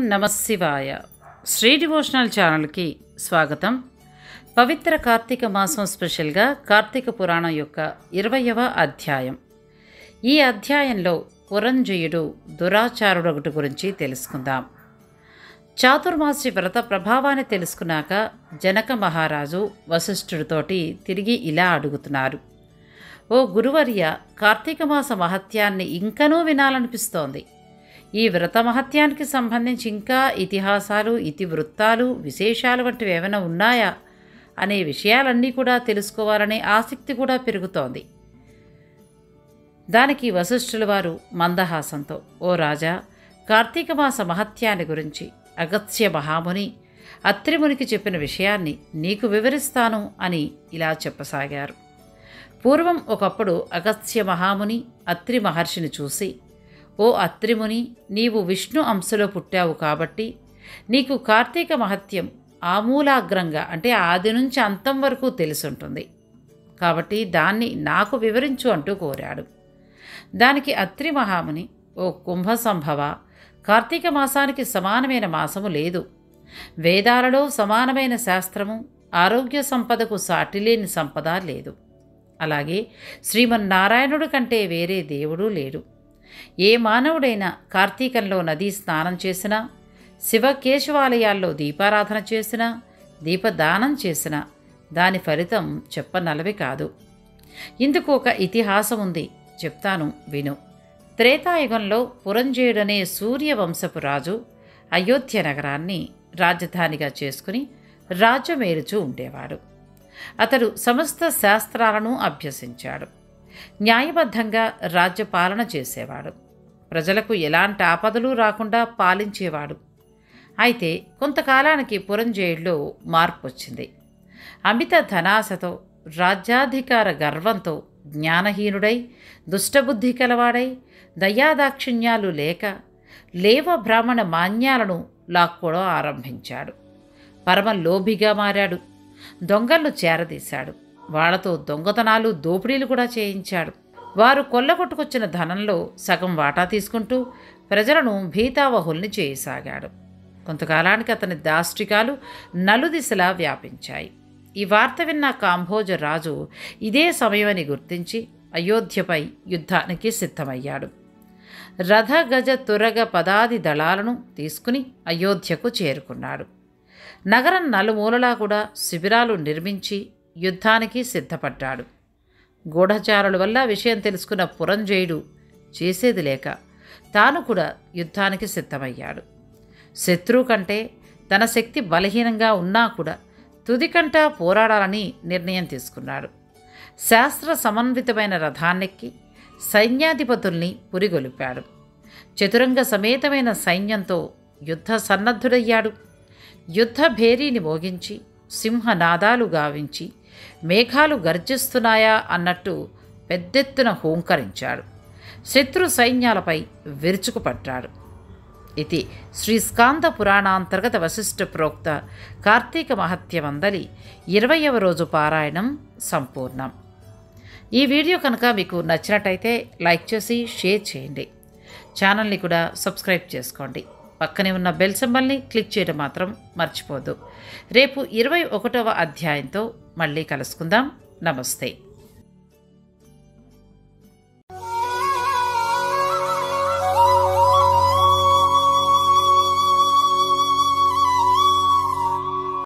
నమశివాయ శ్రీ డివోషనల్ ఛానల్కి స్వాగతం పవిత్ర కార్తీక మాసం స్పెషల్గా కార్తీక పురాణం యొక్క ఇరవయవ అధ్యాయం ఈ అధ్యాయంలో పురంజయుడు దురాచారుడు ఒకటి గురించి తెలుసుకుందాం చాతుర్మాసి వ్రత ప్రభావాన్ని తెలుసుకున్నాక జనక మహారాజు వశిష్ఠుడితోటి తిరిగి ఇలా అడుగుతున్నారు ఓ గురువర్య కార్తీక మాస మహత్యాన్ని ఇంకనూ వినాలనిపిస్తోంది ఈ వ్రత మహత్యానికి సంబంధించి ఇంకా ఇతిహాసాలు ఇతివృత్తాలు విశేషాలు వంటివి ఏమైనా ఉన్నాయా అనే విషయాలన్నీ కూడా తెలుసుకోవాలనే ఆసక్తి కూడా పెరుగుతోంది దానికి వశిష్ఠుల వారు మందహాసంతో ఓ రాజా కార్తీక మాస మహత్యాన్ని గురించి అగత్స్య మహాముని అత్రిమునికి చెప్పిన విషయాన్ని నీకు వివరిస్తాను అని ఇలా చెప్పసాగారు పూర్వం ఒకప్పుడు అగత్స్య మహాముని అత్రి మహర్షిని చూసి ఓ అత్రిముని నీవు విష్ణు అంశలో పుట్టావు కాబట్టి నీకు కార్తీక మహత్యం ఆమూలాగ్రంగా అంటే ఆది నుంచి అంతం వరకు తెలుసుంటుంది కాబట్టి దాన్ని నాకు వివరించు అంటూ కోరాడు దానికి అత్రి మహాముని ఓ కుంభ సంభవ కార్తీక మాసానికి సమానమైన మాసము లేదు వేదాలలో సమానమైన శాస్త్రము ఆరోగ్య సంపదకు సాటిలేని సంపద లేదు అలాగే శ్రీమన్నారాయణుడి కంటే వేరే దేవుడు లేడు ఏ మానవుడైనా కార్తీకంలో నదీ స్నానం చేసినా శివకేశవాలయాల్లో దీపారాధన చేసినా దీపదానం చేసినా దాని ఫలితం చెప్పనలవి కాదు ఇందుకు ఒక ఇతిహాసం ఉంది చెప్తాను విను త్రేతాయుగంలో పురంజయుడనే సూర్యవంశపు రాజు అయోధ్య నగరాన్ని రాజధానిగా చేసుకుని రాజ్యమేలుచూ ఉండేవాడు అతడు సమస్త శాస్త్రాలను అభ్యసించాడు న్యాయబద్ధంగా రాజ్యపాలన చేసేవాడు ప్రజలకు ఎలాంటి ఆపదలు రాకుండా పాలించేవాడు అయితే కొంతకాలానికి పురంజయుడిలో మార్పు వచ్చింది అమిత ధనాశతో రాజ్యాధికార గర్వంతో జ్ఞానహీనుడై దుష్టబుద్ధి కలవాడై దయాదాక్షిణ్యాలు లేక లేవ బ్రాహ్మణ మాన్యాలను లాక్కోవడం ఆరంభించాడు పరమ లోభిగా మారాడు దొంగలను చేరదీశాడు వాళ్లతో దొంగతనాలు దోపిడీలు కూడా చేయించాడు వారు కొల్లగొట్టుకొచ్చిన ధనంలో సగం వాటా తీసుకుంటూ ప్రజలను భీతావహుల్ని చేయసాగాడు కొంతకాలానికి అతని దాష్టికాలు నలుదిశలా వ్యాపించాయి ఈ వార్త విన్న కాంభోజ రాజు ఇదే సమయమని గుర్తించి అయోధ్యపై యుద్ధానికి సిద్ధమయ్యాడు రథ గజ తురగ పదాది దళాలను తీసుకుని అయోధ్యకు చేరుకున్నాడు నగరం నలుమూలలా కూడా శిబిరాలు నిర్మించి యుద్ధానికి సిద్ధపడ్డాడు గూఢచారుల వల్ల విషయం తెలుసుకున్న పురంజయుడు చేసేది లేక తాను కూడా యుద్ధానికి సిద్ధమయ్యాడు శత్రువు కంటే తన శక్తి బలహీనంగా ఉన్నా కూడా తుదికంటా పోరాడాలని నిర్ణయం తీసుకున్నాడు శాస్త్ర సమన్వితమైన రథాన్నెక్కి సైన్యాధిపతుల్ని పురిగొలిపాడు చతురంగ సమేతమైన సైన్యంతో యుద్ధ సన్నద్ధుడయ్యాడు యుద్ధ భేరీని మోగించి సింహనాదాలు గావించి మేఘాలు గర్జిస్తున్నాయా అన్నట్టు పెద్దెత్తున హూంకరించాడు శత్రు సైన్యాలపై విరుచుకుపడ్డాడు ఇది శ్రీస్కాంద పురాణాంతర్గత వశిష్ఠ ప్రోక్త కార్తీక మహత్యమందలి ఇరవయవ రోజు పారాయణం సంపూర్ణం ఈ వీడియో కనుక మీకు నచ్చినట్టయితే లైక్ చేసి షేర్ చేయండి ఛానల్ని కూడా సబ్స్క్రైబ్ చేసుకోండి పక్కనే ఉన్న బెల్ సింబల్ని క్లిక్ చేయడం మాత్రం మర్చిపోద్దు రేపు ఇరవై ఒకటవ అధ్యాయంతో మళ్ళీ కలుసుకుందాం నమస్తే